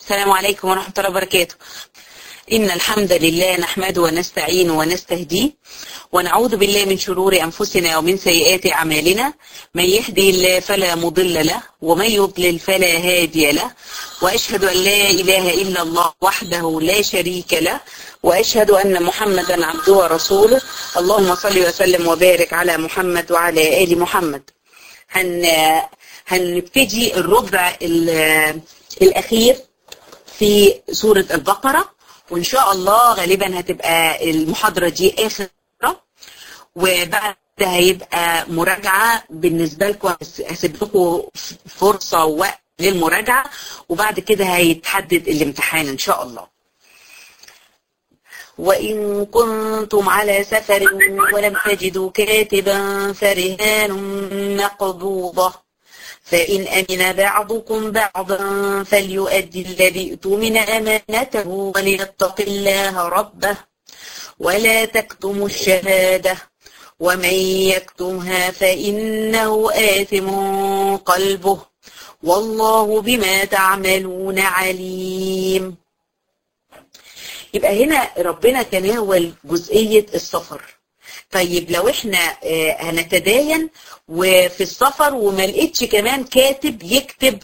السلام عليكم ورحمة الله وبركاته إن الحمد لله نحمده ونستعينه ونستهديه ونعوذ بالله من شرور أنفسنا ومن سيئات أعمالنا من يهدي الله فلا مضل له ومن يضلل فلا هادي له وأشهد أن لا إله إلا الله وحده لا شريك له وأشهد أن محمدا عبده ورسوله اللهم صل وسلم وبارك على محمد وعلى آل محمد هن هنبتدي الربع الأخير في سورة البقرة وإن شاء الله غالبا هتبقى المحاضرة دي آخر وبعد هيبقى مراجعة بالنسبة لكم هسيب لكم فرصة ووقت للمراجعة وبعد كده هيتحدد الامتحان إن شاء الله وإن كنتم على سفر ولم تجدوا كاتبا فرهان مقبوضة فإن أمن بعضكم بعضا فليؤدي الذي اؤتمن أمانته وليتق الله ربه ولا تكتموا الشهادة ومن يكتمها فإنه آثم قلبه والله بما تعملون عليم يبقى هنا ربنا تناول جزئية السفر طيب لو احنا هنتداين وفي السفر وما لقيتش كمان كاتب يكتب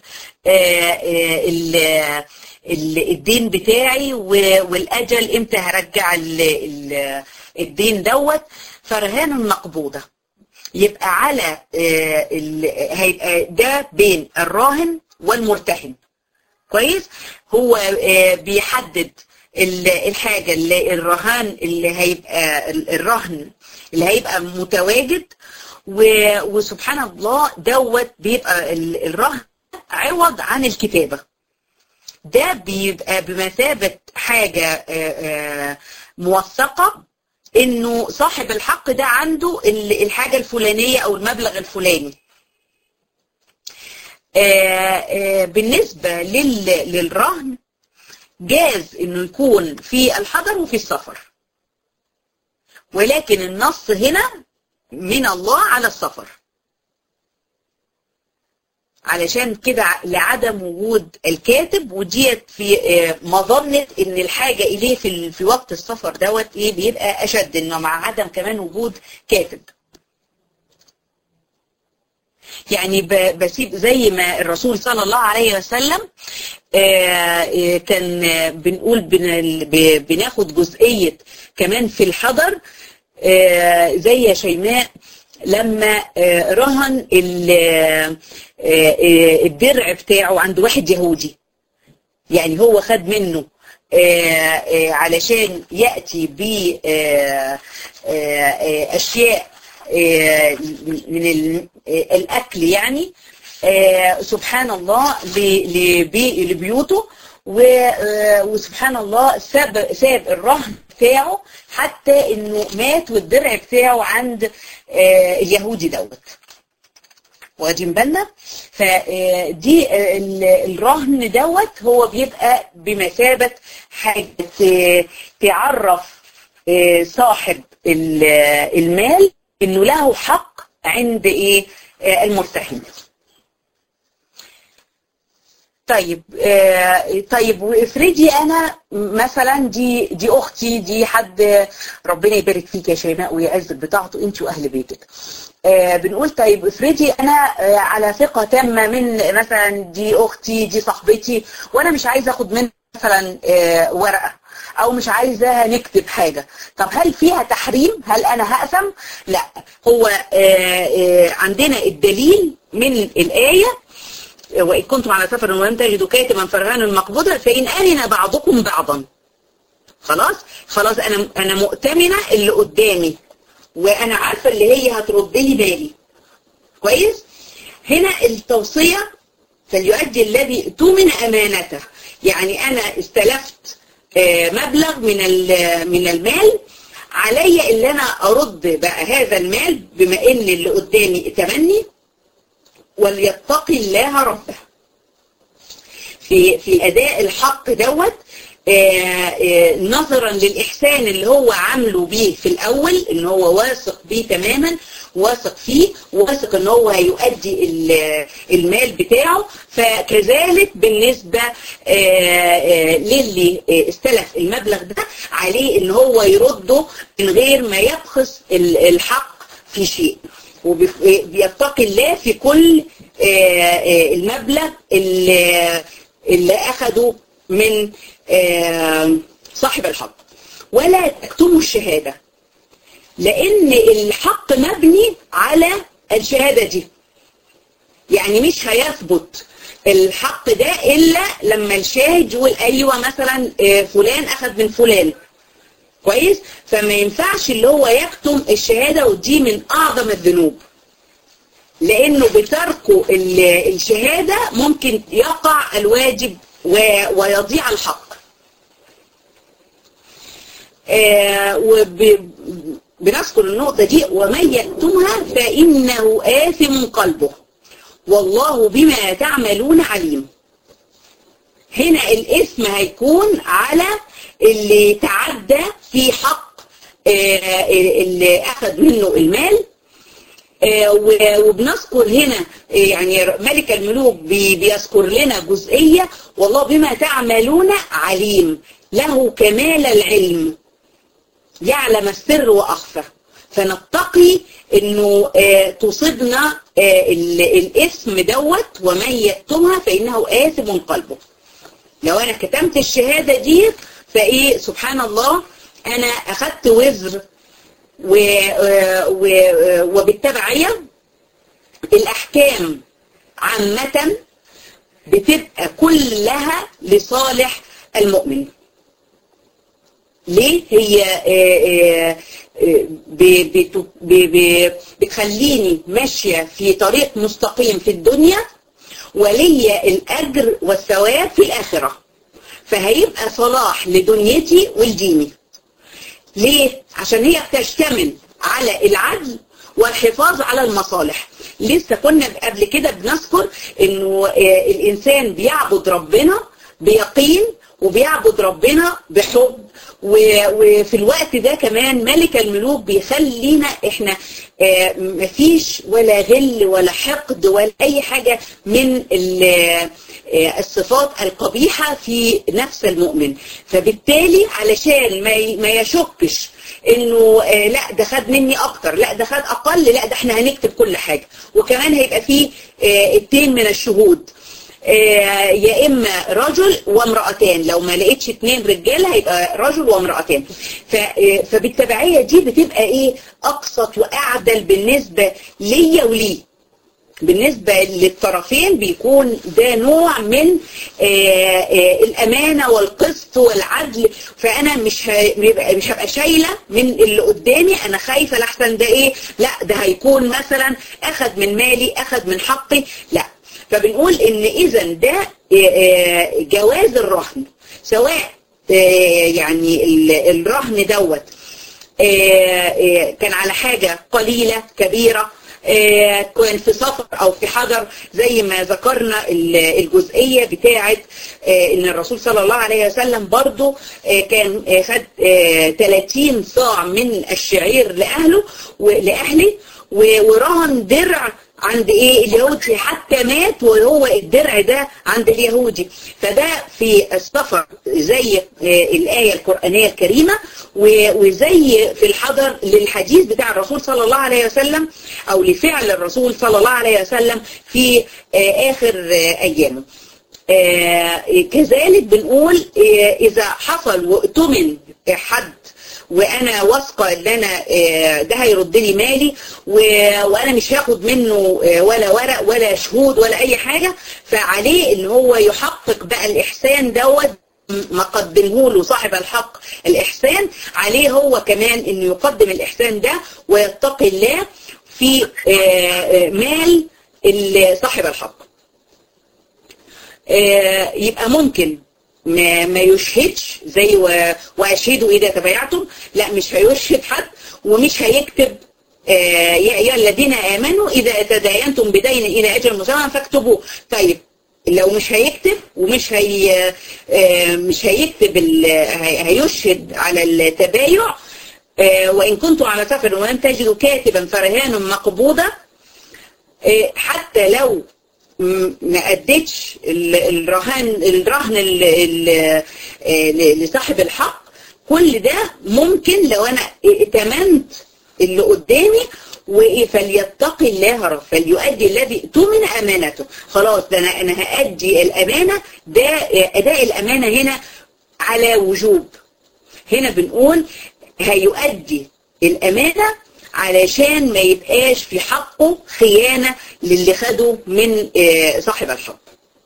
الدين بتاعي والاجل امتى هرجع الدين دوت فرهان مقبوضة يبقى على هيبقى ده بين الراهن والمرتهن كويس هو بيحدد الحاجة اللي الرهان اللي هيبقى الرهن اللي هيبقى متواجد وسبحان الله دوت بيبقى الرهن عوض عن الكتابة ده بيبقى بمثابة حاجة موثقة انه صاحب الحق ده عنده الحاجة الفلانية او المبلغ الفلاني بالنسبة للرهن جاز انه يكون في الحضر وفي السفر ولكن النص هنا من الله على السفر علشان كده لعدم وجود الكاتب وديت في مظنة ان الحاجة اليه في في وقت السفر دوت ايه بيبقى اشد انه مع عدم كمان وجود كاتب يعني بسيب زي ما الرسول صلى الله عليه وسلم كان بنقول بناخد جزئية كمان في الحضر زي شيماء لما رهن الدرع بتاعه عند واحد يهودي يعني هو خد منه علشان يأتي بأشياء من الأكل يعني سبحان الله لبيوته وسبحان الله ساب ساب الرهن بتاعه حتى انه مات والدرع بتاعه عند اليهودي دوت واخدين بالنا فدي الرهن دوت هو بيبقى بمثابة حاجة تعرف صاحب المال انه له حق عند ايه المرتهن طيب آه طيب وافرضي انا مثلا دي دي اختي دي حد ربنا يبارك فيك يا شيماء ويعزك بطاعته انت واهل بيتك آه بنقول طيب افرضي انا آه على ثقه تامه من مثلا دي اختي دي صاحبتي وانا مش عايزه اخد منها مثلا آه ورقه او مش عايزاها نكتب حاجه طب هل فيها تحريم هل انا هاثم لا هو آه آه عندنا الدليل من الايه وإن كنتم على سفر ولم تجدوا كاتبا فرهان مقبوضا فإن أمن بعضكم بعضا خلاص خلاص أنا أنا مؤتمنة اللي قدامي وأنا عارفة اللي هي هترد لي بالي كويس هنا التوصية فليؤدي الذي اؤتمن أمانته يعني أنا استلفت مبلغ من من المال علي اللي أنا أرد بقى هذا المال بما إن اللي قدامي ائتمني وليتقي الله ربه في في اداء الحق دوت نظرا للاحسان اللي هو عامله بيه في الاول ان هو واثق بيه تماما واثق فيه واثق ان هو هيؤدي المال بتاعه فكذلك بالنسبة للي استلف المبلغ ده عليه ان هو يرده من غير ما يبخس الحق في شيء وبيتقي الله في كل المبلغ اللي, اللي اخده من صاحب الحق ولا تكتموا الشهادة لان الحق مبني على الشهادة دي يعني مش هيثبت الحق ده الا لما الشاهد يقول ايوه مثلا فلان اخذ من فلان كويس فما ينفعش اللي هو يكتم الشهادة ودي من اعظم الذنوب لانه بتركه الشهادة ممكن يقع الواجب ويضيع الحق وبنذكر النقطة دي ومن يكتمها فإنه آثم قلبه والله بما تعملون عليم هنا الاسم هيكون على اللي تعدى في حق اللي أخذ منه المال وبنذكر هنا يعني ملك الملوك بيذكر لنا جزئية والله بما تعملون عليم له كمال العلم يعلم السر وأخفى فنتقي انه تصيبنا الاسم دوت ومن يكتمها فانه آثم قلبه لو انا كتمت الشهادة دي فايه سبحان الله انا اخدت وزر و و وبالتبعية الأحكام عامة بتبقى كلها لصالح المؤمن ليه هي بتخليني ماشية في طريق مستقيم في الدنيا ولي الأجر والثواب في الآخرة فهيبقى صلاح لدنيتي ولديني ليه؟ عشان هي بتشتمل على العدل والحفاظ على المصالح لسه كنا قبل كده بنذكر انه الانسان بيعبد ربنا بيقين وبيعبد ربنا بحب وفي الوقت ده كمان ملك الملوك بيخلينا احنا مفيش ولا غل ولا حقد ولا اي حاجة من الصفات القبيحة في نفس المؤمن فبالتالي علشان ما يشكش انه لا ده خد مني اكتر لا ده خد اقل لا ده احنا هنكتب كل حاجة وكمان هيبقى فيه اتنين من الشهود يا اما رجل وامرأتان لو ما لقيتش اتنين رجاله هيبقى رجل وامرأتان فبالتبعية دي بتبقى ايه اقسط واعدل بالنسبة ليا وليه بالنسبة للطرفين بيكون ده نوع من آآ آآ الأمانة والقسط والعدل فأنا مش مش هبقى شايلة من اللي قدامي أنا خايفة لحسن ده إيه لا ده هيكون مثلا أخد من مالي أخد من حقي لا فبنقول ان اذا ده جواز الرهن سواء يعني الرهن دوت كان على حاجة قليلة كبيرة كان في سفر او في حضر زي ما ذكرنا الجزئية بتاعة ان الرسول صلى الله عليه وسلم برضو كان خد 30 صاع من الشعير لأهله ولأهله ورهن درع عند ايه اليهودي حتى مات وهو الدرع ده عند اليهودي فده في السفر زي الآية القرآنية الكريمة وزي في الحضر للحديث بتاع الرسول صلى الله عليه وسلم او لفعل الرسول صلى الله عليه وسلم في آخر أيامه كذلك بنقول إذا حصل واؤتمن حد وانا واثقه ان انا ده هيرد لي مالي وانا مش هاخد منه ولا ورق ولا شهود ولا اي حاجه فعليه ان هو يحقق بقى الاحسان دوت ما قدمه له صاحب الحق الإحسان عليه هو كمان انه يقدم الإحسان ده ويتقي الله في مال صاحب الحق يبقى ممكن ما, ما يشهدش زي واشهدوا اذا تبايعتم لا مش هيشهد حد ومش هيكتب يا ايها الذين امنوا اذا تداينتم بدين الى اجل مسمى فاكتبوه طيب لو مش هيكتب ومش هي مش هيكتب هيشهد على التبايع آه وإن كنتم على سفر ولم تجدوا كاتبا فرهان مقبوضة آه حتى لو ما أديتش الرهان الرهن لصاحب الحق كل ده ممكن لو أنا ائتمنت اللي قدامي فليتقي الله رب فليؤدي الذي اؤتمن امانته خلاص ده انا انا هادي الامانه ده اداء الامانه هنا على وجوب هنا بنقول هيؤدي الامانه علشان ما يبقاش في حقه خيانه للي خده من صاحب الحق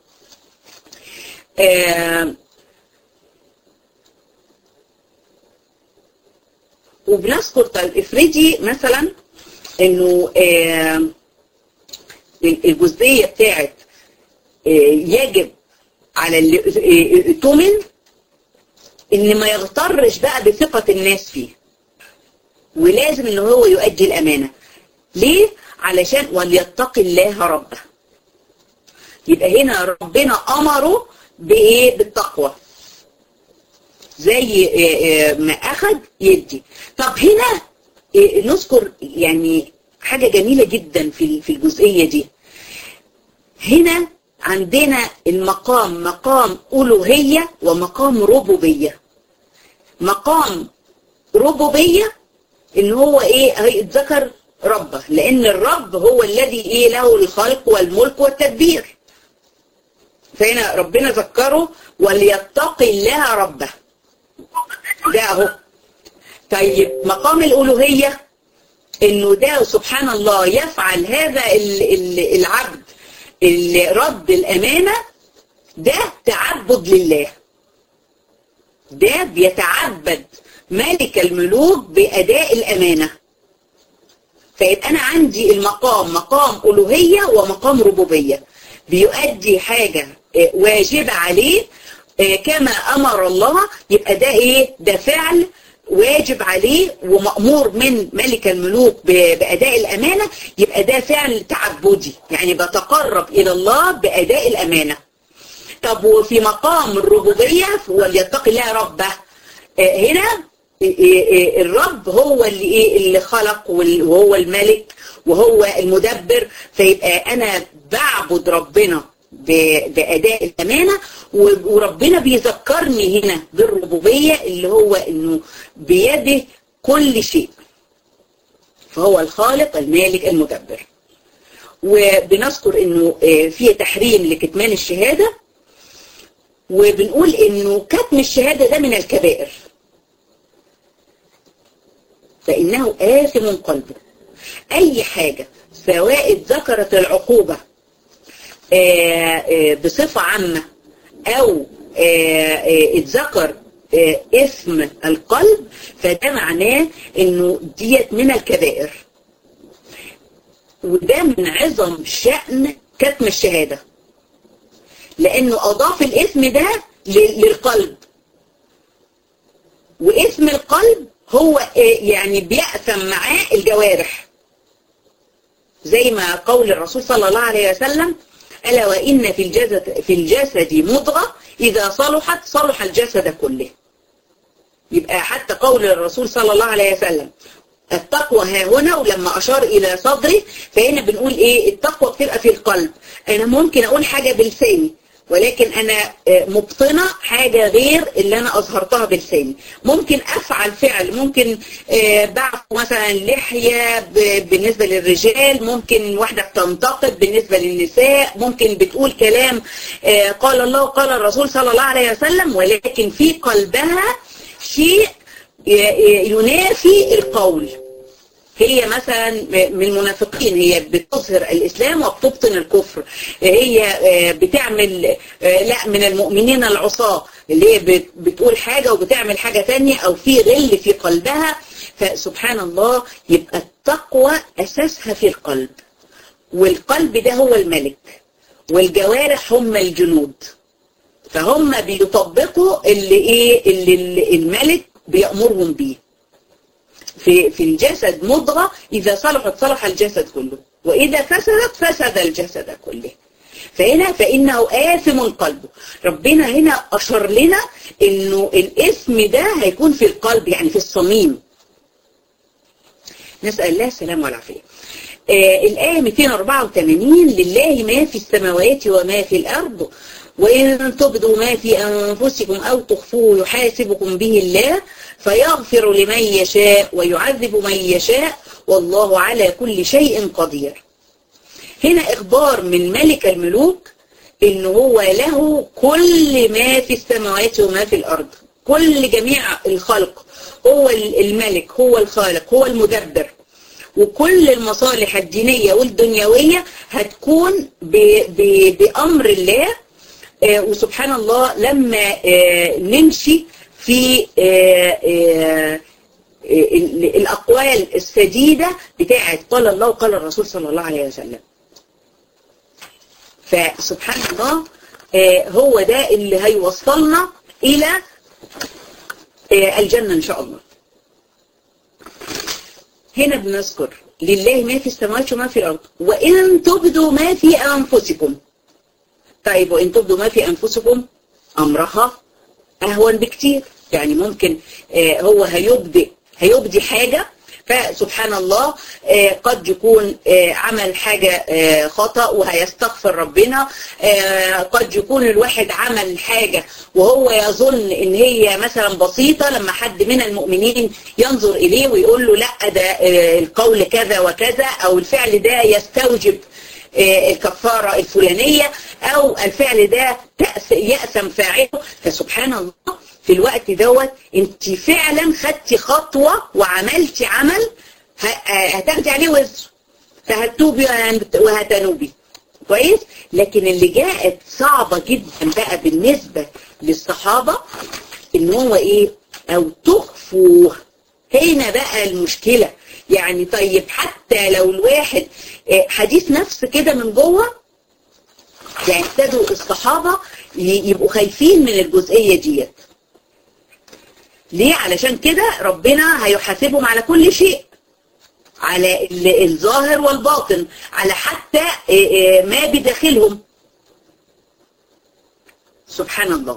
وبنذكر طيب افرضي مثلا انه آه الجزئيه بتاعت آه يجب على اللي اؤتمن ان ما يغترش بقى بثقه الناس فيه ولازم ان هو يؤدي الامانه ليه علشان وليتقي الله ربه يبقى هنا ربنا امره بايه بالتقوى زي آه ما اخذ يدي طب هنا نذكر يعني حاجة جميلة جدا في في الجزئية دي هنا عندنا المقام مقام ألوهية ومقام ربوبية مقام ربوبية ان هو ايه هيتذكر ربه لان الرب هو الذي ايه له الخلق والملك والتدبير فهنا ربنا ذكره وليتقي الله ربه ده اهو طيب مقام الألوهية انه ده سبحان الله يفعل هذا العبد اللي رد الأمانة ده تعبد لله ده بيتعبد ملك الملوك بأداء الأمانة فيبقى أنا عندي المقام مقام ألوهية ومقام ربوبية بيؤدي حاجة واجبة عليه كما أمر الله يبقى ده إيه ده فعل واجب عليه ومأمور من ملك الملوك بأداء الأمانة يبقى ده فعل تعبدي يعني بتقرب إلى الله بأداء الأمانة طب وفي مقام الربوبية وليتقي الله ربه هنا الرب هو اللي ايه اللي خلق وهو الملك وهو المدبر فيبقى انا بعبد ربنا بأداء الأمانة وربنا بيذكرني هنا بالربوبية اللي هو انه بيده كل شيء فهو الخالق المالك المدبر وبنذكر انه في تحريم لكتمان الشهادة وبنقول انه كتم الشهادة ده من الكبائر فإنه آثم قلبه أي حاجة سواء ذكرت العقوبة بصفة عامة أو اتذكر اسم القلب فده معناه انه ديت من الكبائر وده من عظم شأن كتم الشهادة لانه اضاف الاسم ده للقلب واسم القلب هو يعني بيأثم معاه الجوارح زي ما قول الرسول صلى الله عليه وسلم ألا وإن في الجسد, في الجسد مضغة إذا صلحت صلح الجسد كله يبقى حتى قول الرسول صلى الله عليه وسلم التقوى ها هنا ولما أشار إلى صدري فهنا بنقول إيه التقوى بتبقى في القلب أنا ممكن أقول حاجة بلساني ولكن أنا مبطنة حاجة غير اللي أنا أظهرتها بلساني ممكن أفعل فعل ممكن بعفو مثلا لحية بالنسبة للرجال ممكن واحدة بتنتقد بالنسبة للنساء ممكن بتقول كلام قال الله وقال الرسول صلى الله عليه وسلم ولكن في قلبها شيء ينافي القول هي مثلا من المنافقين هي بتظهر الإسلام وبتبطن الكفر هي بتعمل لا من المؤمنين العصاة اللي هي بتقول حاجة وبتعمل حاجة تانية أو في غل في قلبها فسبحان الله يبقى التقوى أساسها في القلب والقلب ده هو الملك والجوارح هم الجنود فهم بيطبقوا اللي ايه اللي الملك بيأمرهم بيه في في الجسد مضغة إذا صلحت صلح الجسد كله وإذا فسدت فسد الجسد كله فهنا فإنه آثم قلبه ربنا هنا أشر لنا إنه الاسم ده هيكون في القلب يعني في الصميم نسأل الله السلامة والعافية آه الآية 284 لله ما في السماوات وما في الأرض وإن تبدوا ما في أنفسكم أو تخفوه يحاسبكم به الله فيغفر لمن يشاء ويعذب من يشاء والله على كل شيء قدير هنا إخبار من ملك الملوك إن هو له كل ما في السماوات وما في الأرض كل جميع الخلق هو الملك هو الخالق هو المدبر وكل المصالح الدينية والدنيوية هتكون ب ب بأمر الله آه وسبحان الله لما آه نمشي في آه الأقوال السديدة بتاعت قال الله وقال الرسول صلى الله عليه وسلم فسبحان الله هو ده اللي هيوصلنا إلى الجنة إن شاء الله هنا بنذكر لله ما في السماوات وما في الأرض وإن تبدوا ما في أنفسكم طيب وإن تبدوا ما في أنفسكم أمرها أهون بكتير يعني ممكن هو هيبدي هيبدي حاجة فسبحان الله قد يكون عمل حاجة خطأ وهيستغفر ربنا قد يكون الواحد عمل حاجة وهو يظن ان هي مثلا بسيطة لما حد من المؤمنين ينظر اليه ويقول له لا ده القول كذا وكذا او الفعل ده يستوجب الكفارة الفلانية او الفعل ده يأسم فاعله فسبحان الله في الوقت دوت انت فعلا خدتي خطوة وعملتي عمل هتاخدي عليه وزر فهتوبي وهتنوبي كويس لكن اللي جاءت صعبة جدا بقى بالنسبة للصحابة ان هو ايه او تخفوه هنا بقى المشكلة يعني طيب حتى لو الواحد حديث نفس كده من جوه يعني ابتدوا الصحابة يبقوا خايفين من الجزئية ديت ليه علشان كده ربنا هيحاسبهم على كل شيء على الظاهر والباطن على حتى ما بداخلهم سبحان الله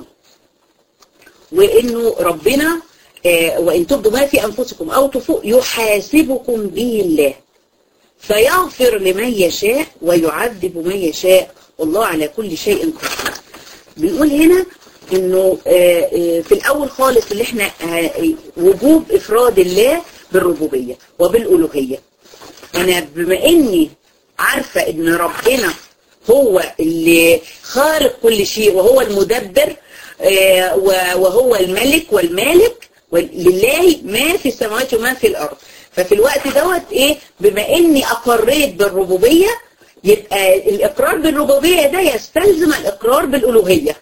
وانه ربنا وان تبدوا ما في انفسكم او تفوق يحاسبكم به الله فيغفر لمن يشاء ويعذب من يشاء والله على كل شيء قدير بنقول هنا انه في الاول خالص اللي احنا وجوب افراد الله بالربوبية وبالالوهية انا بما اني عارفة ان ربنا هو اللي خارق كل شيء وهو المدبر وهو الملك والمالك لله ما في السماوات وما في الارض ففي الوقت دوت ايه بما اني اقريت بالربوبية يبقى الاقرار بالربوبية ده يستلزم الاقرار بالالوهية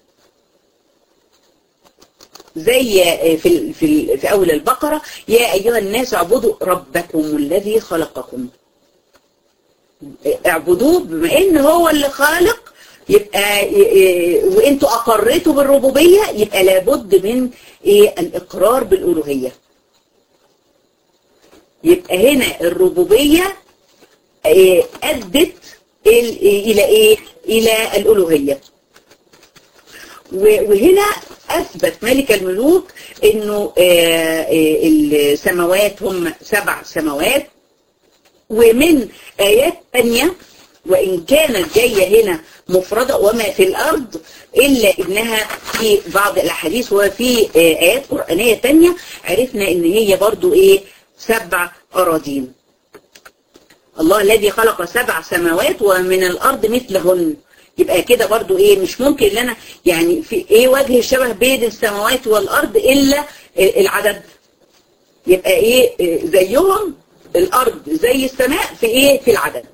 زي في في في اول البقره يا ايها الناس اعبدوا ربكم الذي خلقكم اعبدوه بما ان هو اللي خالق يبقى وانتوا اقريتوا بالربوبيه يبقى لابد من ايه الاقرار بالالوهيه يبقى هنا الربوبيه ادت الى ايه الى الالوهيه وهنا أثبت ملك الملوك أنه السماوات هم سبع سماوات ومن آيات تانية وإن كانت جاية هنا مفردة وما في الأرض إلا إنها في بعض الأحاديث وفي آيات قرآنية تانية عرفنا إن هي برضو إيه سبع أراضين الله الذي خلق سبع سماوات ومن الأرض مثلهن يبقى كده برضو ايه مش ممكن ان انا يعني في ايه وجه الشبه بين السماوات والارض الا العدد يبقى ايه زيهم الارض زي السماء في ايه في العدد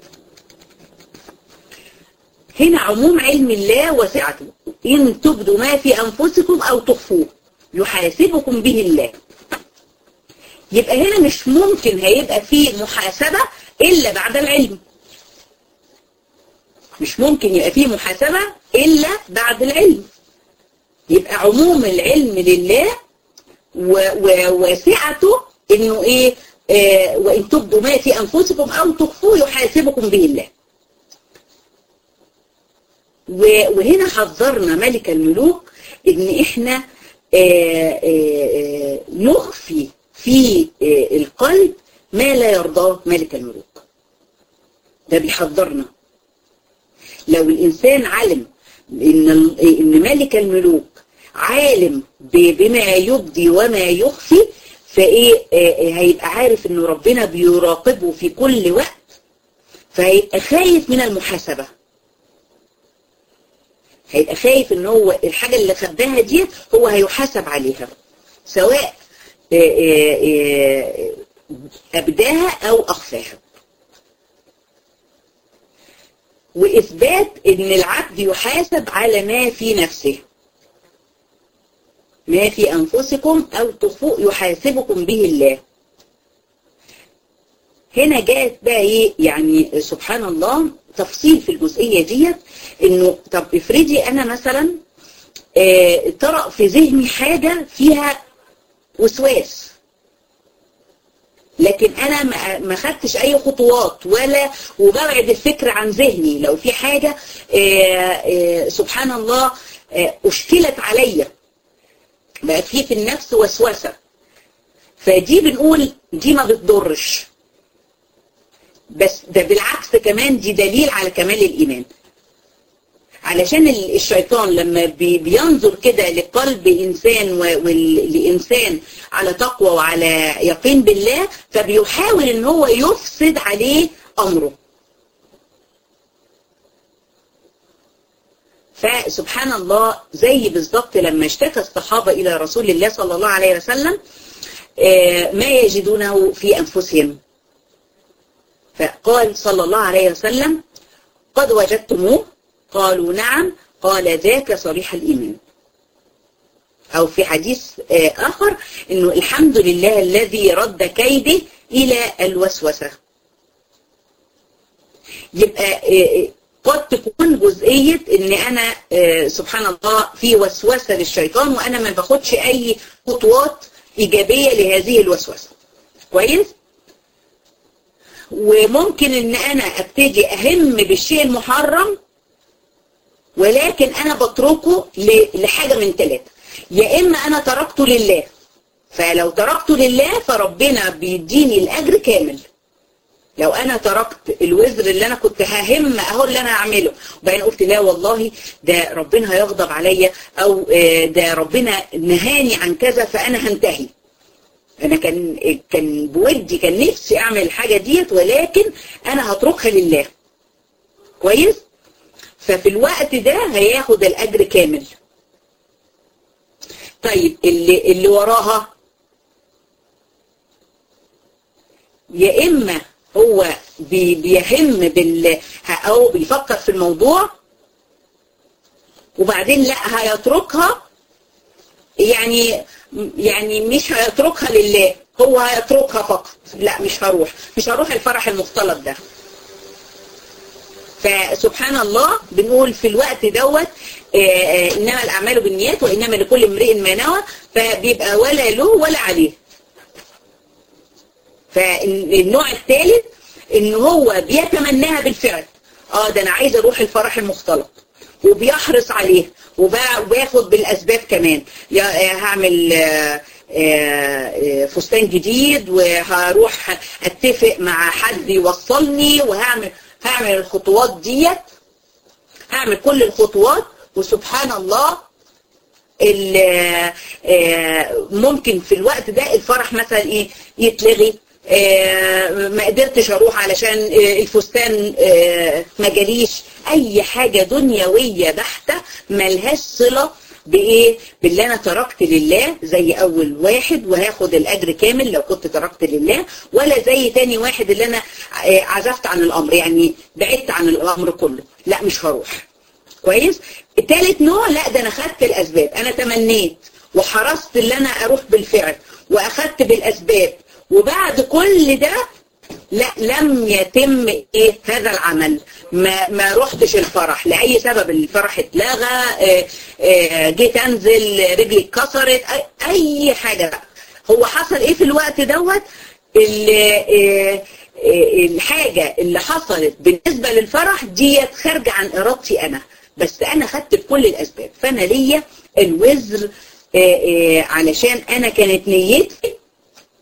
هنا عموم علم الله وسعته ان تبدوا ما في انفسكم او تخفوه يحاسبكم به الله يبقى هنا مش ممكن هيبقى في محاسبة الا بعد العلم مش ممكن يبقى فيه محاسبة إلا بعد العلم يبقى عموم العلم لله وواسعته إنه إيه آه وإن تبدوا ما في أنفسكم أو تخفوه يحاسبكم به الله وهنا حذرنا ملك الملوك إن إحنا آه آه نخفي في القلب ما لا يرضاه ملك الملوك ده بيحذرنا لو الإنسان علم إن, إن ملك الملوك عالم بما يبدي وما يخفي فإيه هيبقى عارف إنه ربنا بيراقبه في كل وقت فهيبقى خايف من المحاسبة هيبقى خايف ان هو الحاجة اللي خباها دي هو هيحاسب عليها سواء أبداها أو أخفاها وإثبات ان العبد يحاسب على ما في نفسه ما في أنفسكم أو تخفوه يحاسبكم به الله هنا جاءت بقى ايه يعني سبحان الله تفصيل في الجزئية ديت انه طب افرضي انا مثلا اه طرأ في ذهني حاجة فيها وسواس لكن انا ما خدتش اي خطوات ولا وببعد الفكر عن ذهني لو في حاجة اه اه سبحان الله اشكلت عليا بقى في في النفس وسوسة فدي بنقول دي ما بتضرش بس ده بالعكس كمان دي دليل على كمال الإيمان علشان الشيطان لما بينظر كده لقلب إنسان ولإنسان على تقوى وعلى يقين بالله فبيحاول ان هو يفسد عليه أمره فسبحان الله زي بالضبط لما اشتكى الصحابة إلى رسول الله صلى الله عليه وسلم ما يجدونه في أنفسهم فقال صلى الله عليه وسلم قد وجدتموه قالوا نعم قال ذاك صريح الإيمان أو في حديث آخر إنه الحمد لله الذي رد كيده إلى الوسوسة يبقى قد تكون جزئية ان انا سبحان الله في وسوسة للشيطان وانا ما باخدش اي خطوات ايجابية لهذه الوسوسة كويس وممكن ان انا ابتدي اهم بالشيء المحرم ولكن انا بتركه لحاجة من ثلاثة يا اما انا تركته لله فلو تركته لله فربنا بيديني الاجر كامل لو انا تركت الوزر اللي انا كنت ههم اهو اللي انا اعمله وبعدين قلت لا والله ده ربنا هيغضب عليا او ده ربنا نهاني عن كذا فانا هنتهي انا كان كان بودي كان نفسي اعمل الحاجه ديت ولكن انا هتركها لله كويس ففي الوقت ده هياخد الاجر كامل طيب اللي اللي وراها يا اما هو بي بيهم بال او بيفكر في الموضوع وبعدين لا هيتركها يعني يعني مش هيتركها لله هو هيتركها فقط لا مش هروح مش هروح الفرح المختلط ده فسبحان الله بنقول في الوقت دوت انما الاعمال بالنيات وانما لكل امرئ ما نوى فبيبقى ولا له ولا عليه فالنوع الثالث ان هو بيتمناها بالفعل اه ده انا عايز اروح الفرح المختلط وبيحرص عليه وباخد بالاسباب كمان هعمل فستان جديد وهروح اتفق مع حد يوصلني وهعمل هعمل الخطوات ديت هعمل كل الخطوات وسبحان الله ممكن في الوقت ده الفرح مثلا ايه يتلغي ما قدرتش اروح علشان الفستان ما جاليش اي حاجة دنيوية بحتة ملهاش صلة بايه باللي انا تركت لله زي اول واحد وهاخد الاجر كامل لو كنت تركت لله ولا زي تاني واحد اللي انا عزفت عن الامر يعني بعدت عن الامر كله لا مش هروح كويس التالت نوع لا ده انا خدت الاسباب انا تمنيت وحرصت اللي انا اروح بالفعل واخدت بالاسباب وبعد كل ده لا لم يتم ايه هذا العمل ما ما رحتش الفرح لاي سبب الفرح اتلغى اه اه جيت انزل رجلي اتكسرت اي حاجه بقى هو حصل ايه في الوقت دوت اه الحاجه اللي حصلت بالنسبه للفرح ديت خارجه عن ارادتي انا بس انا خدت بكل الاسباب فانا ليا الوزر علشان انا كانت نيتي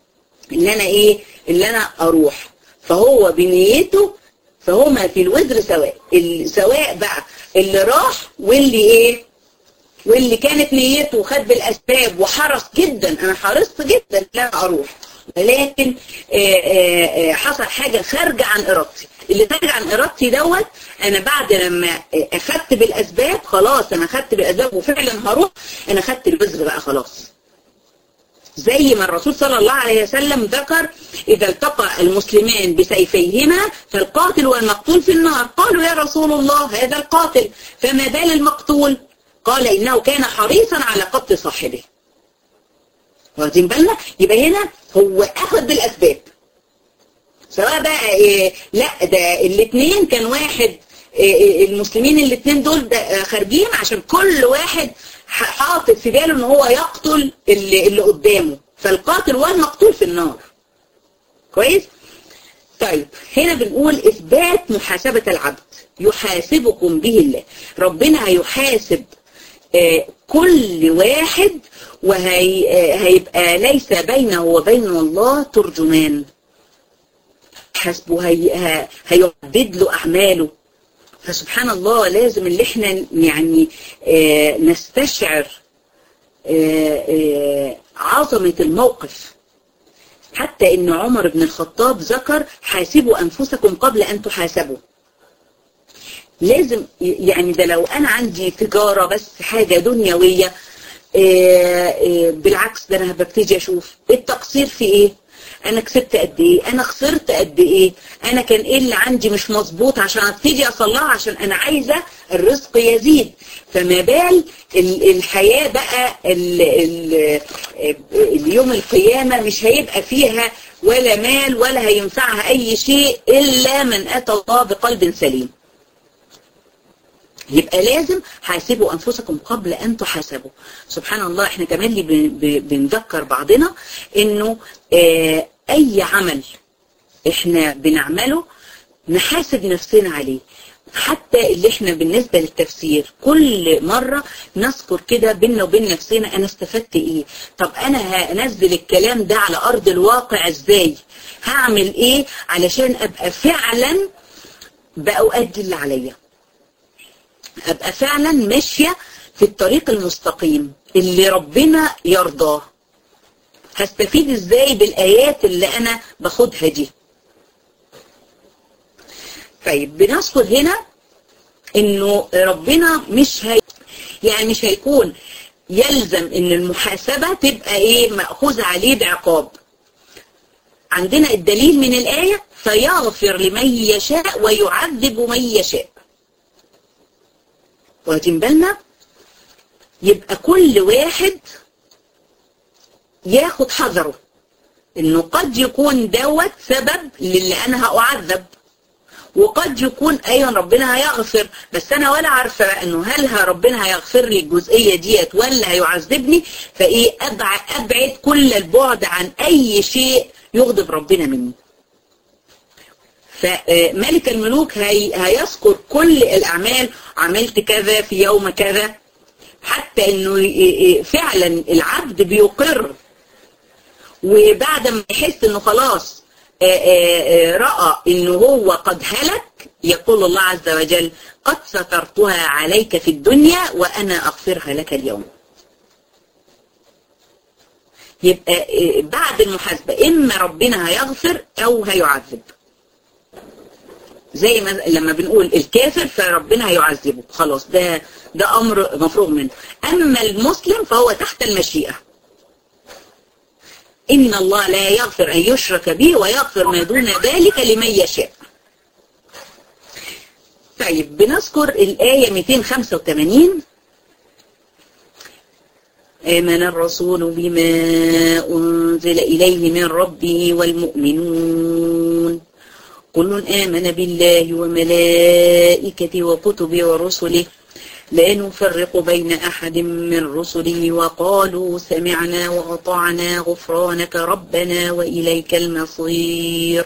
اللي انا ايه اللي انا اروح فهو بنيته فهما في الوزر سواء سواء بقى اللي راح واللي ايه واللي كانت نيته وخد بالاسباب وحرص جدا انا حرصت جدا ان انا اروح ولكن حصل حاجة خارجة عن ارادتي اللي خارج عن ارادتي دوت انا بعد لما اخدت بالاسباب خلاص انا اخدت بالاسباب وفعلا هروح انا اخدت الوزر بقى خلاص زي ما الرسول صلى الله عليه وسلم ذكر إذا التقى المسلمان بسيفيهما فالقاتل والمقتول في النار قالوا يا رسول الله هذا القاتل فما بال المقتول قال إنه كان حريصا على قتل صاحبه واخدين بالنا يبقى هنا هو أخذ بالأسباب سواء بقى إيه لا ده الاثنين كان واحد إيه المسلمين الاثنين دول خارجين عشان كل واحد حاطط في باله ان هو يقتل اللي, اللي قدامه فالقاتل والمقتول في النار كويس طيب هنا بنقول اثبات محاسبة العبد يحاسبكم به الله ربنا هيحاسب آه كل واحد وهيبقى آه ليس بينه وبين الله ترجمان حسبه هي هيعدد له اعماله فسبحان الله لازم اللي احنا يعني آه نستشعر آه آه عظمة الموقف حتى ان عمر بن الخطاب ذكر حاسبوا انفسكم قبل ان تحاسبوا لازم يعني ده لو انا عندي تجارة بس حاجة دنيوية بالعكس ده انا ببتدي اشوف التقصير في ايه انا كسبت قد ايه انا خسرت قد ايه انا كان ايه اللي عندي مش مظبوط عشان ابتدي اصلحه عشان انا عايزه الرزق يزيد فما بال الحياه بقى ال ال اليوم القيامه مش هيبقى فيها ولا مال ولا هينفعها اي شيء الا من اتى الله بقلب سليم يبقى لازم حاسبوا أنفسكم قبل أن تحاسبوا سبحان الله احنا كمان اللي بنذكر بعضنا انه اه اي عمل احنا بنعمله نحاسب نفسنا عليه حتى اللي احنا بالنسبة للتفسير كل مرة نذكر كده بينا وبين نفسنا انا استفدت ايه طب انا هنزل الكلام ده على ارض الواقع ازاي هعمل ايه علشان ابقى فعلا بأؤدي اللي عليا ابقى فعلا ماشية في الطريق المستقيم اللي ربنا يرضاه هستفيد ازاي بالايات اللي انا باخدها دي طيب بنذكر هنا انه ربنا مش هي يعني مش هيكون يلزم ان المحاسبة تبقى ايه مأخوذ عليه بعقاب عندنا الدليل من الآية فيغفر لمن يشاء ويعذب من يشاء واخدين بالنا يبقى كل واحد ياخد حذره انه قد يكون دوت سبب للي انا هأعذب وقد يكون ايضا ربنا هيغفر بس انا ولا عارفه انه هل ربنا هيغفر لي الجزئيه ديت ولا هيعذبني فايه ابعد ابعد كل البعد عن اي شيء يغضب ربنا مني فملك الملوك هي هيذكر كل الأعمال عملت كذا في يوم كذا حتى انه فعلا العبد بيقر وبعد ما يحس انه خلاص رأى انه هو قد هلك يقول الله عز وجل قد سترتها عليك في الدنيا وانا اغفرها لك اليوم يبقى بعد المحاسبة اما ربنا هيغفر او هيعذب زي ما لما بنقول الكافر فربنا هيعذبه خلاص ده ده امر مفروغ منه اما المسلم فهو تحت المشيئه ان الله لا يغفر ان يشرك به ويغفر ما دون ذلك لمن يشاء طيب بنذكر الايه 285 آمن الرسول بما أنزل إليه من ربه والمؤمنون كل آمن بالله وملائكته وكتبه ورسله لا نفرق بين أحد من رسله وقالوا سمعنا وأطعنا غفرانك ربنا وإليك المصير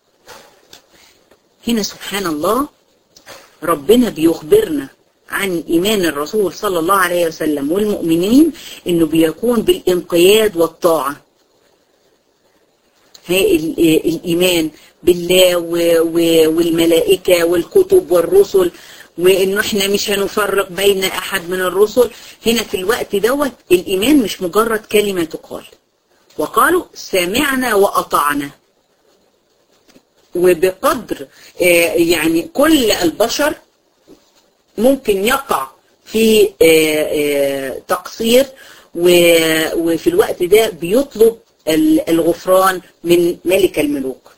هنا سبحان الله ربنا بيخبرنا عن إيمان الرسول صلى الله عليه وسلم والمؤمنين إنه بيكون بالانقياد والطاعة الإيمان بالله والملائكة والكتب والرسل وانه احنا مش هنفرق بين احد من الرسل هنا في الوقت دوت الايمان مش مجرد كلمة تقال وقالوا سمعنا واطعنا وبقدر يعني كل البشر ممكن يقع في تقصير وفي الوقت ده بيطلب الغفران من ملك الملوك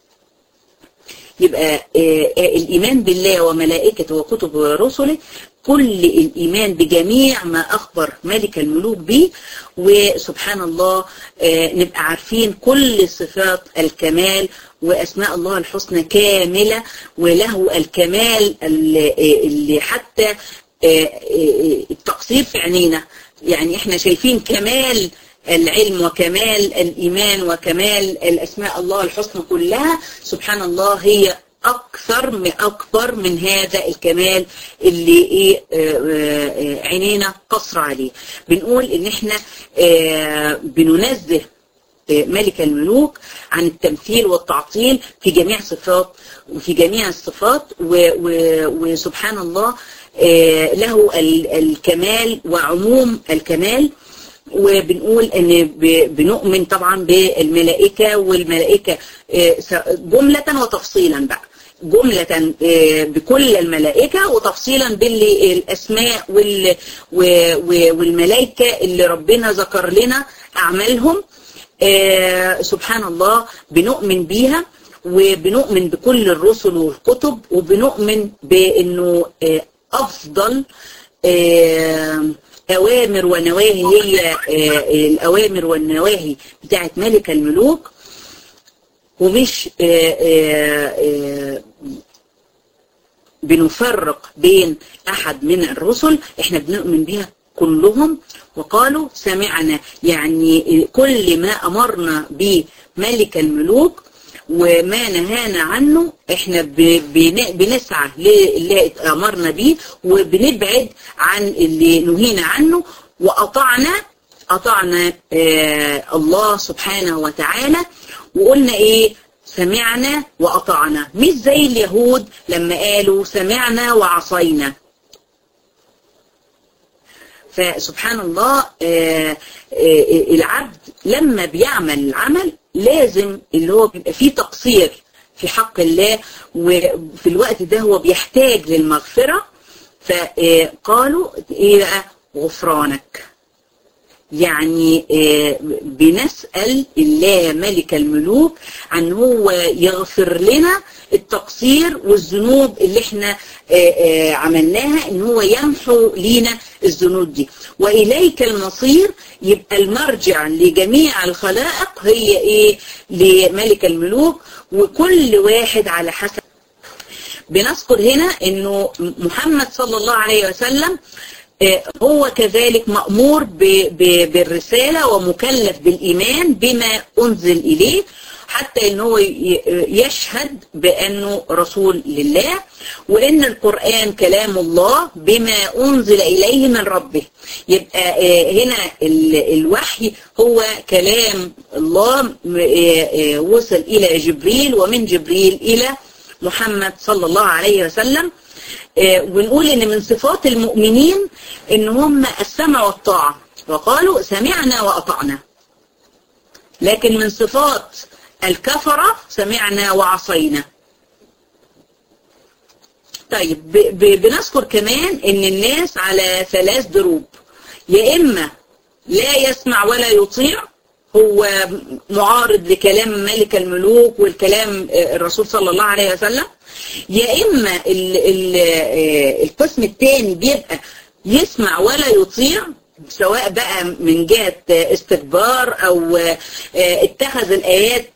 يبقى الإيمان بالله وملائكته وكتبه ورسله كل الإيمان بجميع ما أخبر ملك الملوك به وسبحان الله نبقى عارفين كل صفات الكمال وأسماء الله الحسنى كاملة وله الكمال اللي حتى التقصير في عينينا يعني احنا شايفين كمال العلم وكمال الإيمان وكمال الأسماء الله الحسنى كلها سبحان الله هي أكثر من أكبر من هذا الكمال اللي إيه عينينا قصر عليه بنقول إن إحنا بننزه ملك الملوك عن التمثيل والتعطيل في جميع صفات وفي جميع الصفات وسبحان الله له الكمال وعموم الكمال وبنقول ان بنؤمن طبعا بالملائكة والملائكة جملة وتفصيلا بقى جملة بكل الملائكة وتفصيلا بالاسماء والملائكة اللي ربنا ذكر لنا اعمالهم سبحان الله بنؤمن بيها وبنؤمن بكل الرسل والكتب وبنؤمن بانه افضل أوامر ونواهي هي الأوامر والنواهي بتاعت ملك الملوك ومش بنفرق بين أحد من الرسل احنا بنؤمن بها كلهم وقالوا سمعنا يعني كل ما أمرنا بملك الملوك وما نهانا عنه احنا بنسعى للي امرنا بيه وبنبعد عن اللي نهينا عنه واطعنا اطعنا آه الله سبحانه وتعالى وقلنا ايه سمعنا واطعنا مش زي اليهود لما قالوا سمعنا وعصينا فسبحان الله آه آه العبد لما بيعمل العمل لازم اللي هو بيبقى فيه تقصير في حق الله وفي الوقت ده هو بيحتاج للمغفرة فقالوا ايه بقى غفرانك يعني بنسأل الله ملك الملوك عن هو يغفر لنا التقصير والذنوب اللي احنا عملناها ان هو يمحو لينا الذنوب دي واليك المصير يبقى المرجع لجميع الخلائق هي ايه لملك الملوك وكل واحد على حسب بنذكر هنا انه محمد صلى الله عليه وسلم هو كذلك مأمور بالرسالة ومكلف بالإيمان بما أنزل إليه حتى ان هو يشهد بانه رسول لله وان القرآن كلام الله بما انزل اليه من ربه يبقى هنا الوحي هو كلام الله وصل الى جبريل ومن جبريل الى محمد صلى الله عليه وسلم ونقول ان من صفات المؤمنين ان هم السمع والطاعة وقالوا سمعنا واطعنا لكن من صفات الكفرة سمعنا وعصينا طيب بنذكر كمان ان الناس على ثلاث دروب يا اما لا يسمع ولا يطيع هو معارض لكلام ملك الملوك والكلام الرسول صلى الله عليه وسلم يا اما ال ال القسم الثاني بيبقى يسمع ولا يطيع سواء بقى من جهة استكبار او اتخذ الايات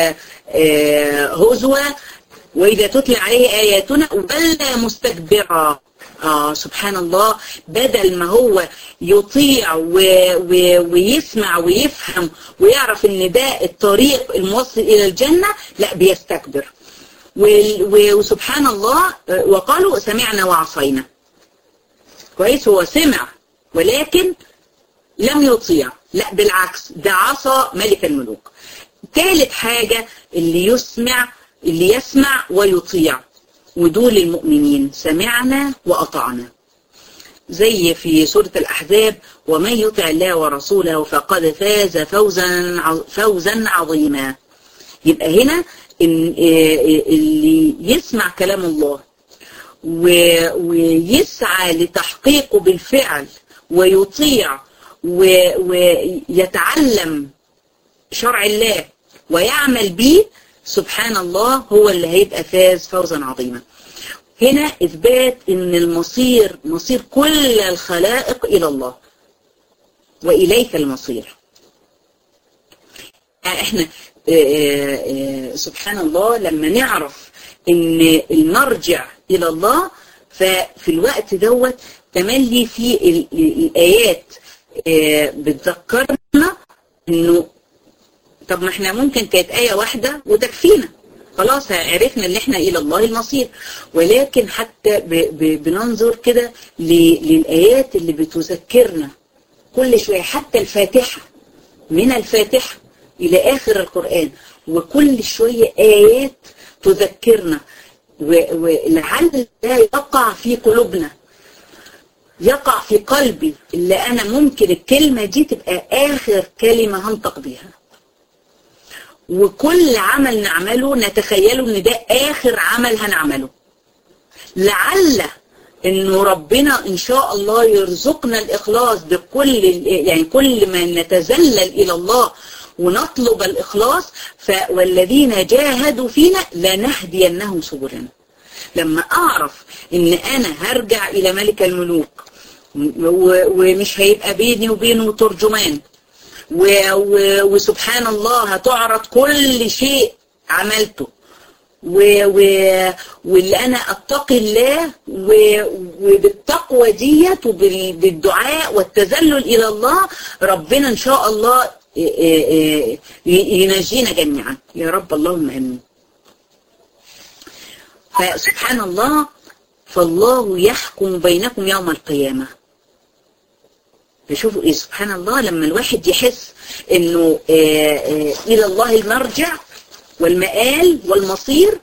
هزوة واذا تتلى عليه اياتنا ولا مستكبرا آه سبحان الله بدل ما هو يطيع و و ويسمع ويفهم ويعرف ان ده الطريق الموصل الى الجنة لا بيستكبر وسبحان الله وقالوا سمعنا وعصينا كويس هو سمع ولكن لم يطيع لا بالعكس ده عصى ملك الملوك ثالث حاجة اللي يسمع اللي يسمع ويطيع ودول المؤمنين سمعنا وأطعنا زي في سورة الأحزاب ومن يطع الله ورسوله فقد فاز فوزا فوزا عظيما يبقى هنا اللي يسمع كلام الله ويسعى لتحقيقه بالفعل ويطيع ويتعلم شرع الله ويعمل به سبحان الله هو اللي هيبقى فاز فوزا عظيما هنا إثبات أن المصير مصير كل الخلائق إلى الله وإليك المصير احنا سبحان الله لما نعرف ان المرجع الى الله ففي الوقت دوت تملي في الايات بتذكرنا انه طب ما احنا ممكن كانت ايه واحده وتكفينا خلاص عرفنا ان احنا الى الله المصير ولكن حتى بننظر كده للايات اللي بتذكرنا كل شويه حتى الفاتحه من الفاتحه الى اخر القران وكل شويه ايات تذكرنا ولعل ده يقع في قلوبنا يقع في قلبي اللي انا ممكن الكلمه دي تبقى اخر كلمه هنطق بيها وكل عمل نعمله نتخيله ان ده اخر عمل هنعمله لعل انه ربنا ان شاء الله يرزقنا الاخلاص بكل يعني كل ما نتذلل الى الله ونطلب الاخلاص والذين جاهدوا فينا لنهدينهم سبلنا لما اعرف ان انا هرجع الى ملك الملوك ومش هيبقى بيني وبينه ترجمان وسبحان الله هتعرض كل شيء عملته واللي انا اتقي الله وبالتقوى ديت وبالدعاء والتذلل الى الله ربنا ان شاء الله ينجينا جميعا يا رب اللهم امين فسبحان الله فالله يحكم بينكم يوم القيامه فشوفوا ايه سبحان الله لما الواحد يحس انه آآ آآ الى الله المرجع والمآل والمصير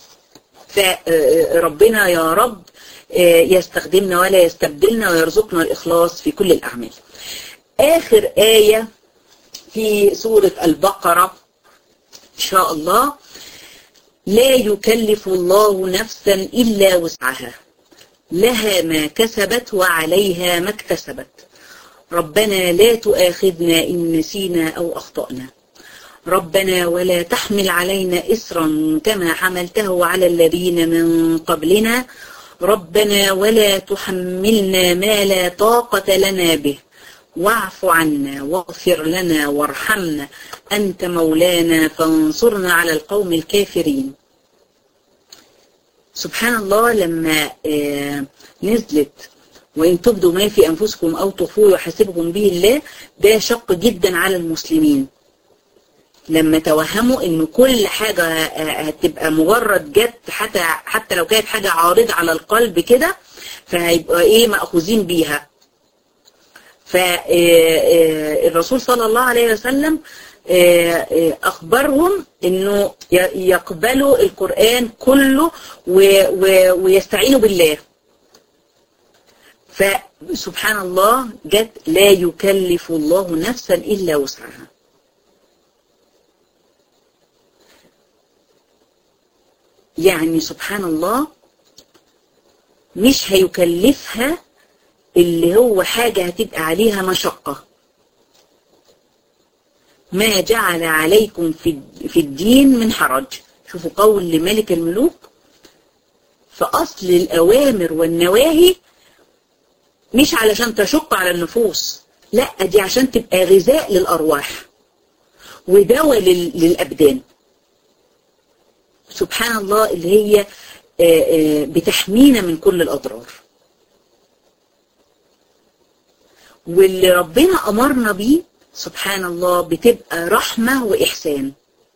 فربنا يا رب يستخدمنا ولا يستبدلنا ويرزقنا الإخلاص في كل الأعمال آخر آية في سورة البقرة إن شاء الله لا يكلف الله نفسا إلا وسعها لها ما كسبت وعليها ما اكتسبت ربنا لا تؤاخذنا إن نسينا أو أخطأنا ربنا ولا تحمل علينا إسرا كما حملته على الذين من قبلنا ربنا ولا تحملنا ما لا طاقة لنا به واعف عنا واغفر لنا وارحمنا أنت مولانا فانصرنا على القوم الكافرين سبحان الله لما نزلت وإن تبدوا ما في أنفسكم أو تخفوه يحاسبكم به الله ده شق جدا على المسلمين لما توهموا ان كل حاجة هتبقى مجرد جت حتى حتى لو كانت حاجة عارضة على القلب كده فهيبقى ايه مأخوذين بيها فالرسول صلى الله عليه وسلم اخبرهم انه يقبلوا القرآن كله ويستعينوا بالله فسبحان الله جت لا يكلف الله نفسا الا وسعها يعني سبحان الله مش هيكلفها اللي هو حاجة هتبقى عليها مشقة ما جعل عليكم في في الدين من حرج شوفوا قول لملك الملوك فأصل الأوامر والنواهي مش علشان تشق على النفوس لا دي عشان تبقى غذاء للأرواح ودواء للأبدان سبحان الله اللي هي بتحمينا من كل الأضرار واللي ربنا أمرنا بيه سبحان الله بتبقى رحمة وإحسان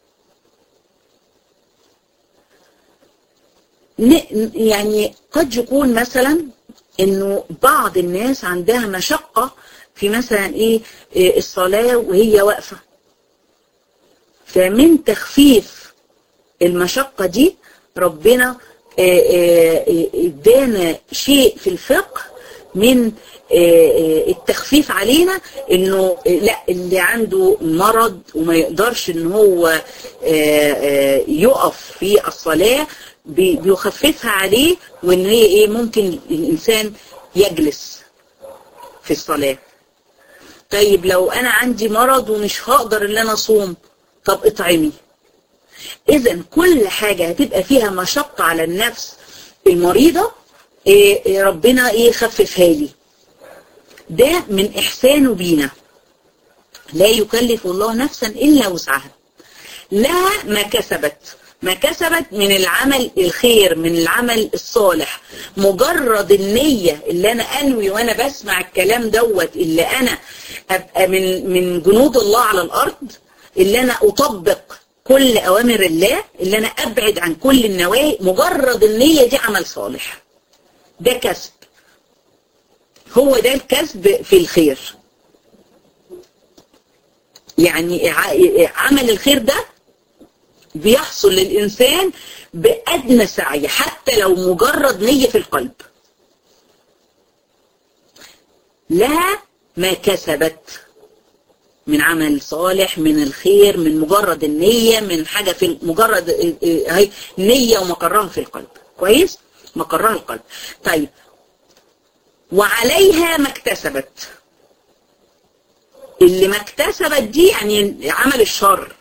يعني قد يكون مثلا انه بعض الناس عندها مشقة في مثلا ايه الصلاة وهي واقفة فمن تخفيف المشقة دي ربنا ادانا شيء في الفقه من التخفيف علينا انه لا اللي عنده مرض وما يقدرش ان هو يقف في الصلاة بيخففها عليه وان هي ايه ممكن الانسان يجلس في الصلاة طيب لو انا عندي مرض ومش هقدر ان انا اصوم طب اطعمي اذا كل حاجة هتبقى فيها مشقة على النفس المريضة إيه ربنا ايه خففها لي ده من احسانه بينا لا يكلف الله نفسا الا وسعها لها ما كسبت ما كسبت من العمل الخير من العمل الصالح مجرد النية اللي انا انوي وانا بسمع الكلام دوت اللي انا ابقى من من جنود الله على الارض اللي انا اطبق كل اوامر الله اللي انا ابعد عن كل النواهي مجرد النية دي عمل صالح ده كسب هو ده الكسب في الخير يعني عمل الخير ده بيحصل للإنسان بأدنى سعي حتى لو مجرد نية في القلب لها ما كسبت من عمل صالح من الخير من مجرد النية من حاجة في مجرد هي نية ومقرها في القلب كويس مقرها القلب طيب وعليها ما اكتسبت اللي ما اكتسبت دي يعني عمل الشر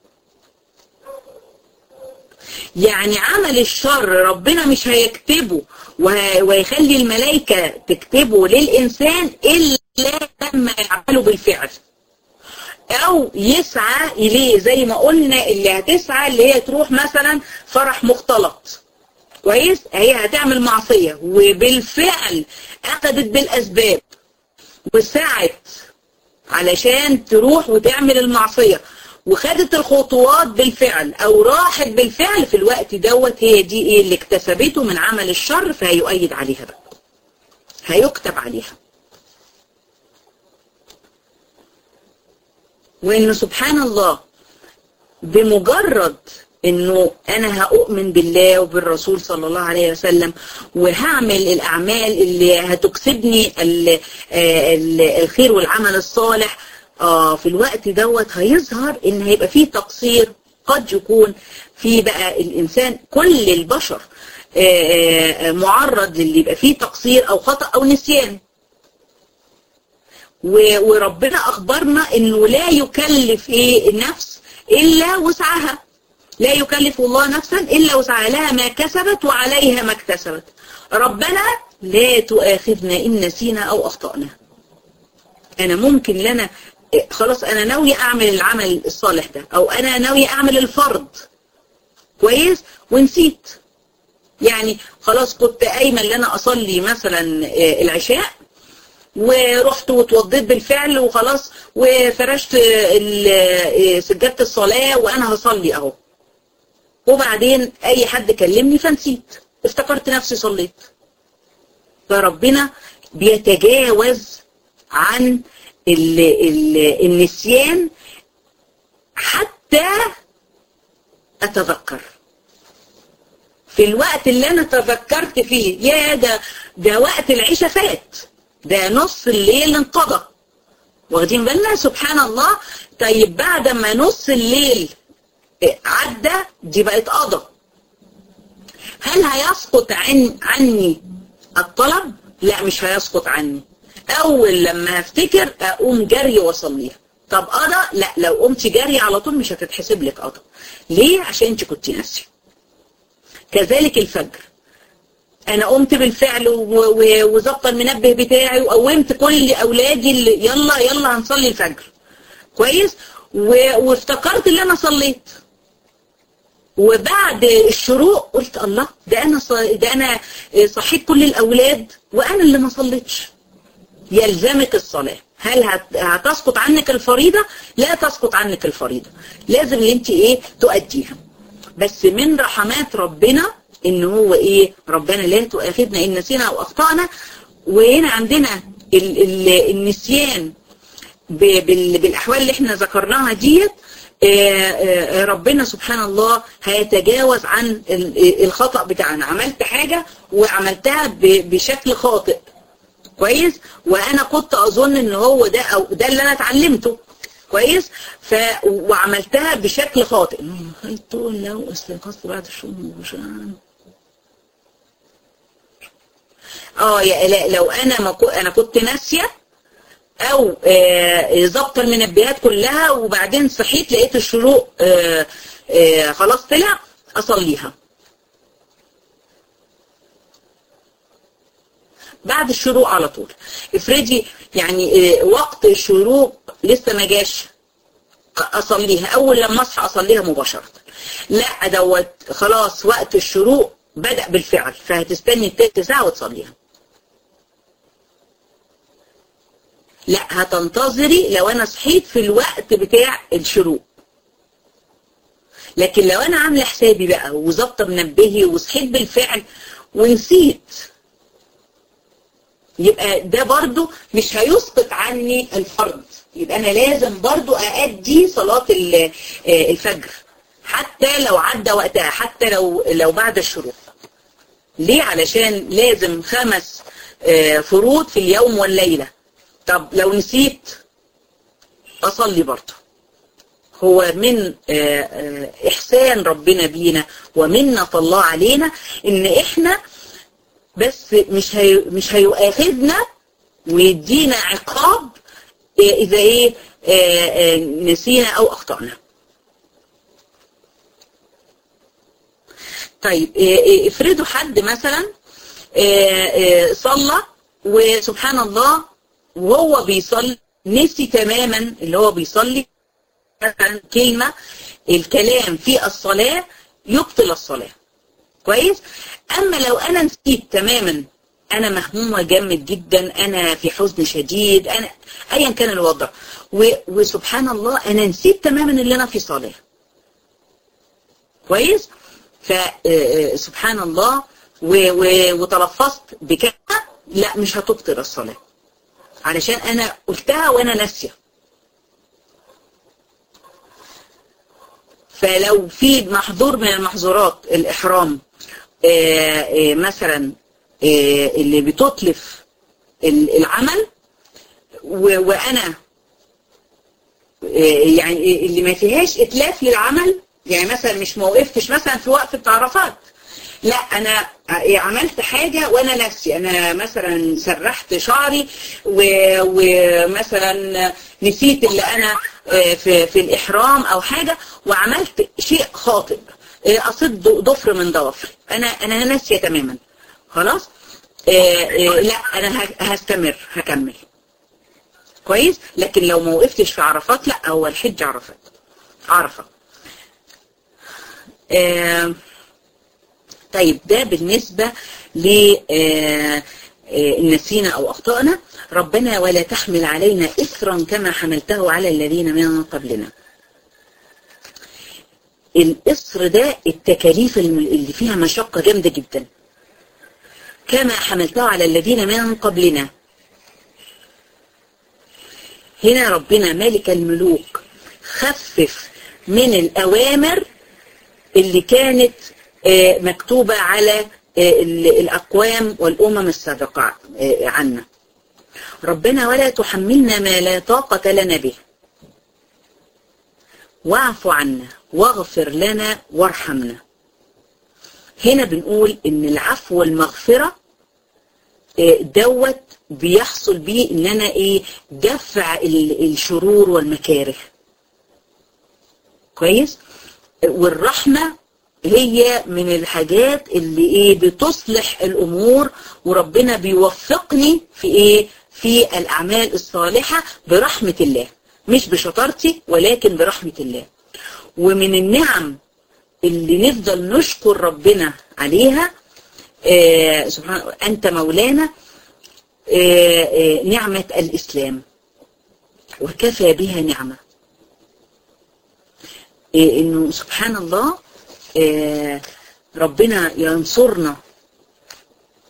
يعني عمل الشر ربنا مش هيكتبه ويخلي الملائكة تكتبه للإنسان إلا لما يعمله بالفعل أو يسعى إليه زي ما قلنا اللي هتسعى اللي هي تروح مثلا فرح مختلط كويس هي هتعمل معصية وبالفعل أخذت بالأسباب وسعت علشان تروح وتعمل المعصية وخدت الخطوات بالفعل او راحت بالفعل في الوقت دوت هي دي ايه اللي اكتسبته من عمل الشر فهيؤيد عليها بقى هيكتب عليها وانه سبحان الله بمجرد انه انا هؤمن بالله وبالرسول صلى الله عليه وسلم وهعمل الاعمال اللي هتكسبني الخير والعمل الصالح آه في الوقت دوت هيظهر ان هيبقى فيه تقصير قد يكون في بقى الانسان كل البشر آه آه معرض للي يبقى فيه تقصير او خطأ او نسيان وربنا اخبرنا انه لا يكلف ايه النفس الا وسعها لا يكلف الله نفسا الا وسعها لها ما كسبت وعليها ما اكتسبت ربنا لا تؤاخذنا ان نسينا او اخطأنا انا ممكن لنا خلاص انا ناوي اعمل العمل الصالح ده او انا ناوي اعمل الفرض كويس ونسيت يعني خلاص كنت قايمه ان انا اصلي مثلا العشاء ورحت واتوضيت بالفعل وخلاص وفرشت سجادة الصلاة وانا هصلي اهو وبعدين اي حد كلمني فنسيت افتكرت نفسي صليت فربنا بيتجاوز عن ال ال النسيان حتى اتذكر في الوقت اللي انا تذكرت فيه يا ده ده وقت العشاء فات ده نص الليل انقضى واخدين بالنا سبحان الله طيب بعد ما نص الليل عدى دي بقت قضى هل هيسقط عن عني الطلب لا مش هيسقط عني اول لما هفتكر اقوم جري واصليها طب قضى لا لو قمت جري على طول مش هتتحسب لك قضى ليه عشان انت كنت ناسيه كذلك الفجر انا قمت بالفعل وظبط المنبه بتاعي وقومت كل اولادي اللي يلا يلا هنصلي الفجر كويس وافتكرت ان انا صليت وبعد الشروق قلت الله ده انا ده انا صحيت كل الاولاد وانا اللي ما صليتش يلزمك الصلاه هل هتسقط عنك الفريضه لا تسقط عنك الفريضه لازم ان انت ايه تؤديها بس من رحمات ربنا ان هو ايه ربنا لا تؤاخذنا ان نسينا او اخطانا وهنا عندنا ال ال النسيان بالاحوال اللي احنا ذكرناها ديت ربنا سبحان الله هيتجاوز عن الخطأ بتاعنا عملت حاجة وعملتها بشكل خاطئ كويس وانا كنت اظن ان هو ده او ده اللي انا اتعلمته كويس ف وعملتها بشكل خاطئ هل تقول لو استيقظت بعد الشؤون اه يا لا لو انا ما كو انا كنت ناسيه او ظبط المنبهات كلها وبعدين صحيت لقيت الشروق آآ آآ خلاص طلع اصليها بعد الشروق على طول افرضي يعني وقت الشروق لسه ما جاش اصليها اول لما اصحى اصليها مباشره لا دوت خلاص وقت الشروق بدأ بالفعل فهتستني التلت ساعه وتصليها لا هتنتظري لو انا صحيت في الوقت بتاع الشروق لكن لو انا عامله حسابي بقى وظابطه منبهي وصحيت بالفعل ونسيت يبقى ده برضو مش هيسقط عني الفرض يبقى انا لازم برضو اادي صلاة الفجر حتى لو عدى وقتها حتى لو لو بعد الشروق ليه علشان لازم خمس فروض في اليوم والليلة طب لو نسيت اصلي برضو هو من احسان ربنا بينا ومنة الله علينا ان احنا بس مش هي مش هيؤاخذنا ويدينا عقاب اذا ايه نسينا او اخطأنا طيب افرضوا حد مثلا صلى وسبحان الله وهو بيصلي نسي تماما اللي هو بيصلي مثلا كلمة الكلام في الصلاة يبطل الصلاة كويس اما لو انا نسيت تماما انا مهمومة جامد جدا انا في حزن شديد انا ايا كان الوضع وسبحان الله انا نسيت تماما اللي انا في صلاة كويس فسبحان الله وتلفظت بكلمة لا مش هتبطل الصلاة علشان انا قلتها وانا ناسيه فلو في محظور من المحظورات الإحرام آآ آآ مثلا آآ اللي بتتلف العمل وأنا يعني اللي ما فيهاش إتلاف للعمل يعني مثلا مش موقفتش مثلا في وقفة عرفات لا أنا عملت حاجة وأنا نفسي أنا مثلا سرحت شعري ومثلا نسيت اللي أنا في, في الإحرام أو حاجة وعملت شيء خاطئ أصد ضفر من ضوافري أنا أنا ناسية تماما خلاص لا أنا هستمر هكمل كويس لكن لو ما وقفتش في عرفات لا هو الحج عرفات عرفة طيب ده بالنسبة لنسينا أو أخطأنا ربنا ولا تحمل علينا إثرا كما حملته على الذين من قبلنا الإصر ده التكاليف اللي فيها مشقة جامدة جدا كما حملته على الذين من قبلنا هنا ربنا مالك الملوك خفف من الأوامر اللي كانت مكتوبة على الأقوام والأمم السابقة عنا ربنا ولا تحملنا ما لا طاقة لنا به واعف عنا واغفر لنا وارحمنا هنا بنقول ان العفو والمغفرة دوت بيحصل بيه ان انا ايه دفع الشرور والمكاره كويس والرحمة هي من الحاجات اللي ايه بتصلح الامور وربنا بيوفقني في ايه في الاعمال الصالحة برحمة الله مش بشطارتي ولكن برحمة الله ومن النعم اللي نفضل نشكر ربنا عليها آه سبحان أنت مولانا آه آه نعمة الإسلام وكفى بها نعمة إنه سبحان الله ربنا ينصرنا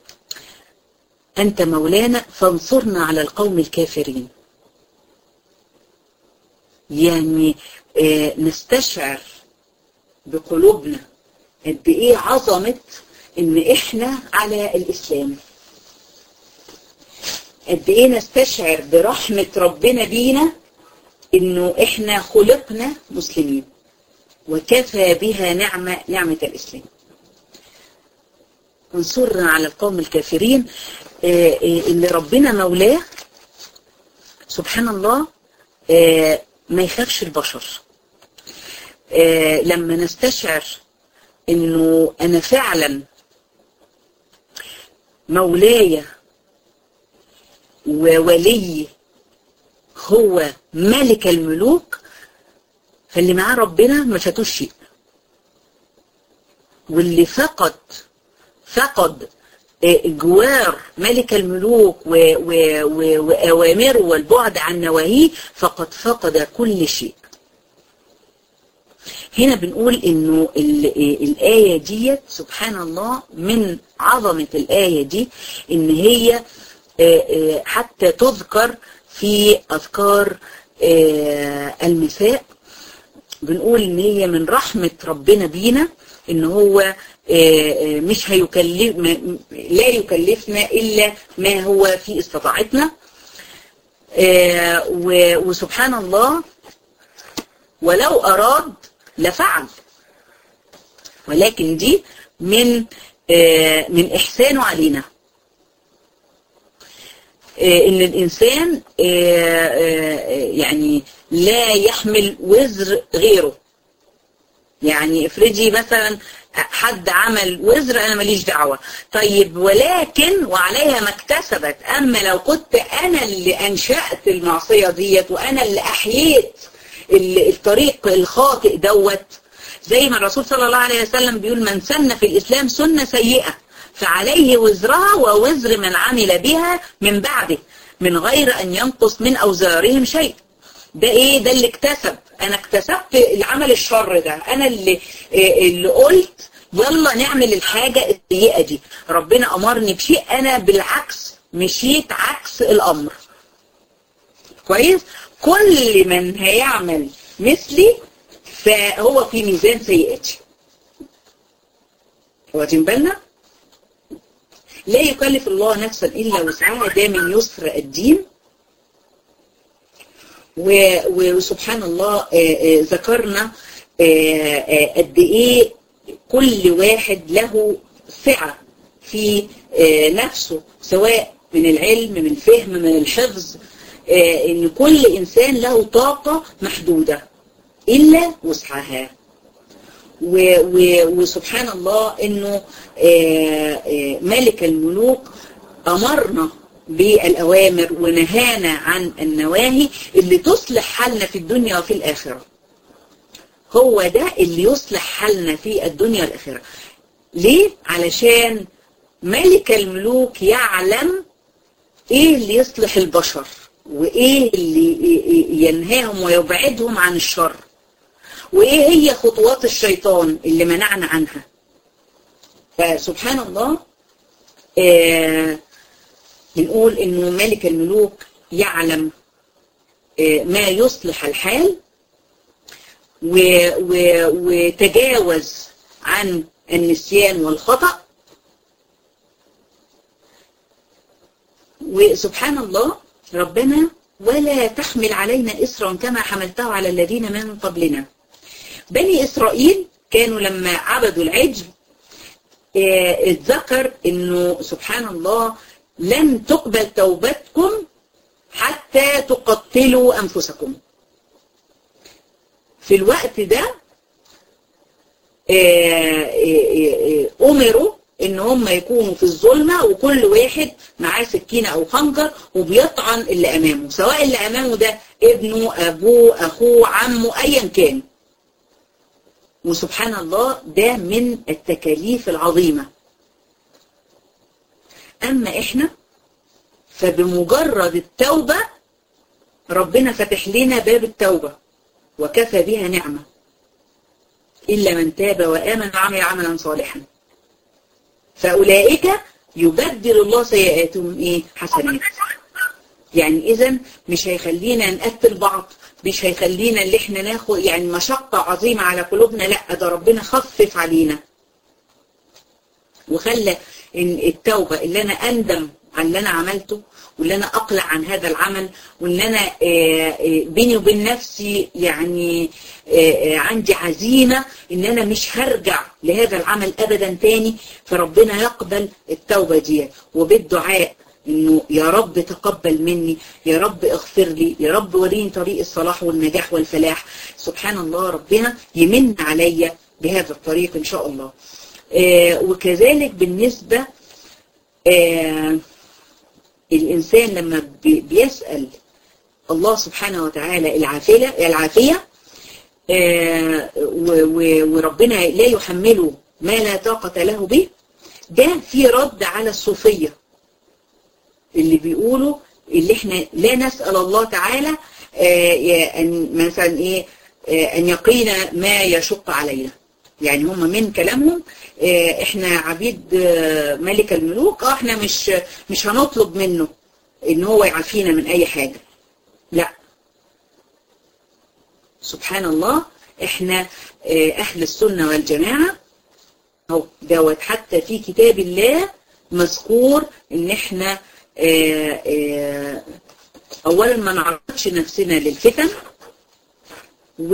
أنت مولانا فانصرنا على القوم الكافرين يعني آه نستشعر بقلوبنا قد ايه عظمة ان احنا على الاسلام قد ايه نستشعر برحمة ربنا بينا انه احنا خلقنا مسلمين وكفى بها نعمة نعمة الاسلام انصرنا على القوم الكافرين اللي ربنا مولاه سبحان الله ما يخافش البشر لما نستشعر انه انا فعلا مولاي وولي هو ملك الملوك فاللي معاه ربنا ما فاتوش شيء واللي فقد فقد جوار ملك الملوك وأوامره والبعد عن نواهيه فقد فقد كل شيء هنا بنقول انه الآية دي سبحان الله من عظمة الآية دي ان هي حتى تذكر في أذكار المساء بنقول ان هي من رحمة ربنا بينا ان هو مش هيكلف لا يكلفنا الا ما هو في استطاعتنا وسبحان الله ولو اراد لفعل ولكن دي من من احسانه علينا ان الانسان يعني لا يحمل وزر غيره يعني افرضي مثلا حد عمل وزر انا ماليش دعوة طيب ولكن وعليها ما اكتسبت اما لو كنت انا اللي انشأت المعصية ديت وانا اللي احييت الطريق الخاطئ دوت زي ما الرسول صلى الله عليه وسلم بيقول من سن في الاسلام سنة سيئة فعليه وزرها ووزر من عمل بها من بعده من غير ان ينقص من اوزارهم شيء ده ايه ده اللي اكتسب انا اكتسبت العمل الشر ده انا اللي اللي قلت يلا نعمل الحاجة السيئة دي ربنا امرني بشيء انا بالعكس مشيت عكس الامر كويس كل من هيعمل مثلي فهو في ميزان سيئاتي واخدين بالنا لا يكلف الله نفسا الا وسعها ده من يسر الدين وسبحان الله ذكرنا قد ايه كل واحد له سعة في نفسه سواء من العلم من الفهم من الحفظ ان كل انسان له طاقة محدودة الا وسعها وسبحان الله انه ملك الملوك امرنا بالأوامر ونهانا عن النواهي اللي تصلح حالنا في الدنيا وفي الآخرة هو ده اللي يصلح حالنا في الدنيا والآخرة ليه؟ علشان ملك الملوك يعلم ايه اللي يصلح البشر وايه اللي ينهاهم ويبعدهم عن الشر وايه هي خطوات الشيطان اللي منعنا عنها فسبحان الله آه بنقول انه ملك الملوك يعلم ما يصلح الحال وتجاوز عن النسيان والخطأ وسبحان الله ربنا ولا تحمل علينا إسرا كما حملته على الذين من قبلنا بني إسرائيل كانوا لما عبدوا العجل اتذكر انه سبحان الله لن تقبل توبتكم حتى تقتلوا أنفسكم في الوقت ده أمروا إن هم يكونوا في الظلمة وكل واحد معاه سكينة أو خنجر وبيطعن اللي أمامه سواء اللي أمامه ده ابنه أبوه أخوه عمه أيا كان وسبحان الله ده من التكاليف العظيمة أما إحنا فبمجرد التوبة ربنا فتح لنا باب التوبة وكفى بها نعمة إلا من تاب وآمن وعمل عملا صالحا فأولئك يبدل الله سيئاتهم إيه حسنات يعني إذا مش هيخلينا نقتل بعض مش هيخلينا اللي احنا ناخد يعني مشقة عظيمة على قلوبنا لا ده ربنا خفف علينا وخلى ان التوبة اللي انا اندم على اللي انا عملته واللي انا اقلع عن هذا العمل وان انا بيني وبين نفسي يعني عندي عزيمة ان انا مش هرجع لهذا العمل ابدا تاني فربنا يقبل التوبة دي وبالدعاء انه يا رب تقبل مني يا رب اغفر لي يا رب وريني طريق الصلاح والنجاح والفلاح سبحان الله ربنا يمن عليا بهذا الطريق ان شاء الله آه وكذلك بالنسبة آه الإنسان لما بيسأل الله سبحانه وتعالى العافية العافية آه وربنا لا يحمله ما لا طاقة له به ده في رد على الصوفية اللي بيقولوا اللي احنا لا نسأل الله تعالى أن مثلا ايه أن يقينا ما يشق علينا يعني هم من كلامهم احنا عبيد ملك الملوك اه احنا مش مش هنطلب منه ان هو يعافينا من اي حاجة لا سبحان الله احنا اهل السنة والجماعة اهو دوت حتى في كتاب الله مذكور ان احنا اه اه اولا ما نعرضش نفسنا للفتن و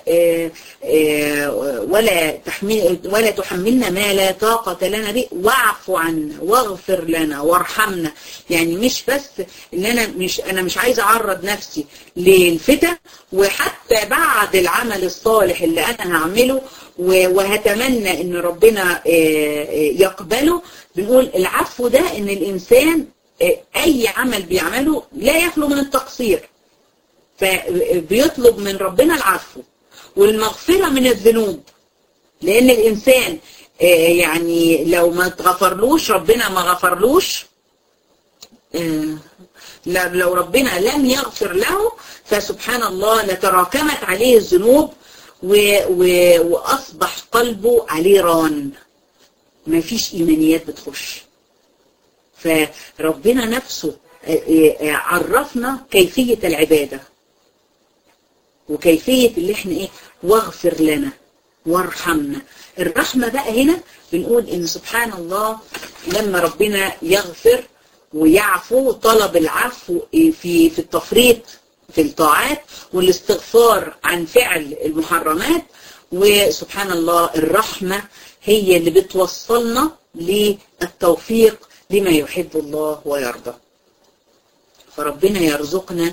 ولا تحمل ولا تحملنا ما لا طاقة لنا به واعف عنا واغفر لنا وارحمنا يعني مش بس ان انا مش انا مش عايزه اعرض نفسي للفتن وحتى بعد العمل الصالح اللي انا هعمله وهتمنى ان ربنا يقبله بنقول العفو ده ان الانسان اي عمل بيعمله لا يخلو من التقصير فبيطلب من ربنا العفو والمغفرة من الذنوب لأن الإنسان يعني لو ما تغفرلوش ربنا ما غفرلوش لو ربنا لم يغفر له فسبحان الله لتراكمت عليه الذنوب وأصبح قلبه عليه ران ما فيش إيمانيات بتخش فربنا نفسه عرفنا كيفية العبادة وكيفية اللي احنا ايه واغفر لنا وارحمنا الرحمة بقى هنا بنقول ان سبحان الله لما ربنا يغفر ويعفو طلب العفو في في التفريط في الطاعات والاستغفار عن فعل المحرمات وسبحان الله الرحمة هي اللي بتوصلنا للتوفيق لما يحب الله ويرضى فربنا يرزقنا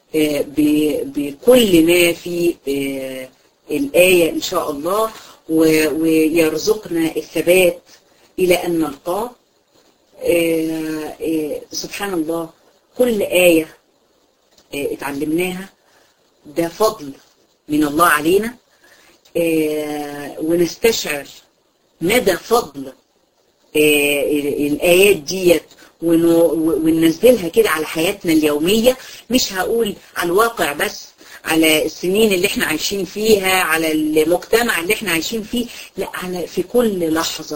بكل ما في الآية إن شاء الله ويرزقنا الثبات إلى أن نلقاه سبحان الله كل آية اتعلمناها ده فضل من الله علينا ونستشعر مدى فضل الآيات ديت وننزلها كده على حياتنا اليومية مش هقول على الواقع بس على السنين اللي احنا عايشين فيها على المجتمع اللي احنا عايشين فيه لا على في كل لحظة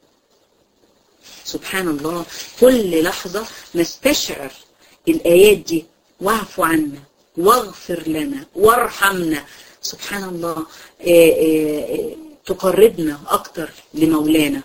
سبحان الله كل لحظة نستشعر الآيات دي واعف عنا واغفر لنا وارحمنا سبحان الله آآ آآ تقربنا أكتر لمولانا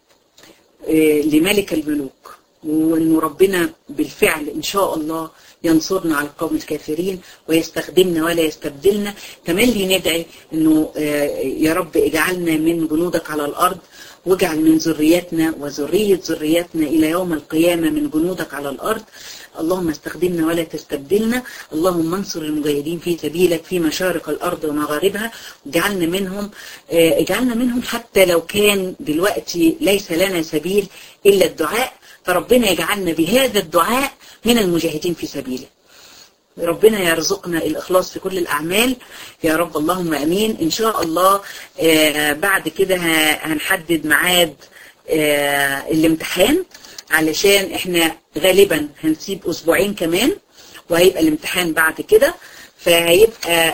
لملك الملوك وأنه ربنا بالفعل إن شاء الله ينصرنا على القوم الكافرين ويستخدمنا ولا يستبدلنا كمان لي ندعي أنه يا رب اجعلنا من جنودك على الأرض واجعل من ذريتنا وذرية ذريتنا إلى يوم القيامة من جنودك على الأرض اللهم استخدمنا ولا تستبدلنا اللهم انصر المجاهدين في سبيلك في مشارق الأرض ومغاربها اجعلنا منهم اجعلنا منهم حتى لو كان دلوقتي ليس لنا سبيل إلا الدعاء فربنا يجعلنا بهذا الدعاء من المجاهدين في سبيله ربنا يرزقنا الإخلاص في كل الأعمال يا رب اللهم أمين إن شاء الله بعد كده هنحدد ميعاد الامتحان علشان احنا غالبا هنسيب أسبوعين كمان وهيبقى الامتحان بعد كده فهيبقى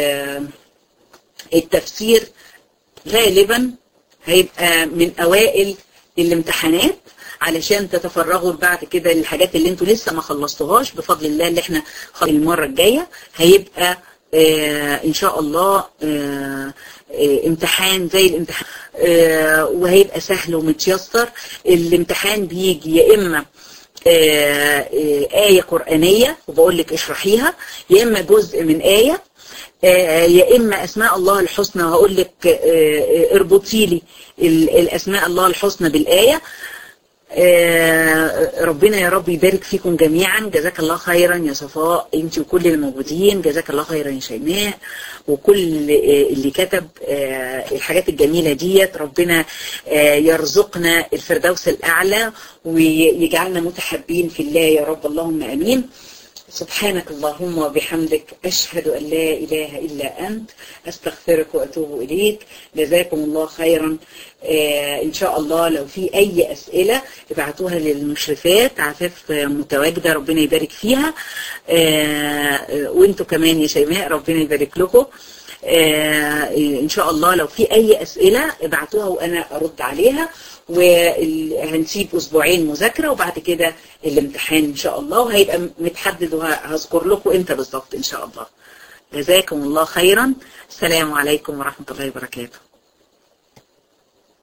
التفسير غالبا هيبقى من أوائل الامتحانات علشان تتفرغوا بعد كده للحاجات اللي انتوا لسه ما خلصتوهاش بفضل الله اللي احنا المرة الجاية هيبقى آه ان شاء الله آه آه امتحان زي الامتحان آه وهيبقى سهل ومتيسر الامتحان بيجي يا اما آه آه آية قرآنية وبقول لك اشرحيها يا اما جزء من آية آه يا اما اسماء الله الحسنى وهقول لك اربطي لي الاسماء الله الحسنى بالايه ربنا يا رب يبارك فيكم جميعا جزاك الله خيرا يا صفاء انت وكل الموجودين جزاك الله خيرا يا شيماء وكل اللي كتب الحاجات الجميلة ديت ربنا يرزقنا الفردوس الأعلى ويجعلنا متحبين في الله يا رب اللهم أمين سبحانك اللهم وبحمدك أشهد أن لا إله إلا أنت أستغفرك وأتوب إليك جزاكم الله خيرا آه إن شاء الله لو في أي أسئلة ابعتوها للمشرفات عفاف متواجدة ربنا يبارك فيها آه وانتوا كمان يا شيماء ربنا يبارك لكم آه إن شاء الله لو في أي أسئلة ابعتوها وأنا أرد عليها وهنسيب اسبوعين مذاكره وبعد كده الامتحان ان شاء الله وهيبقى متحدد وهذكر لكم امتى بالظبط ان شاء الله جزاكم الله خيرا السلام عليكم ورحمه الله وبركاته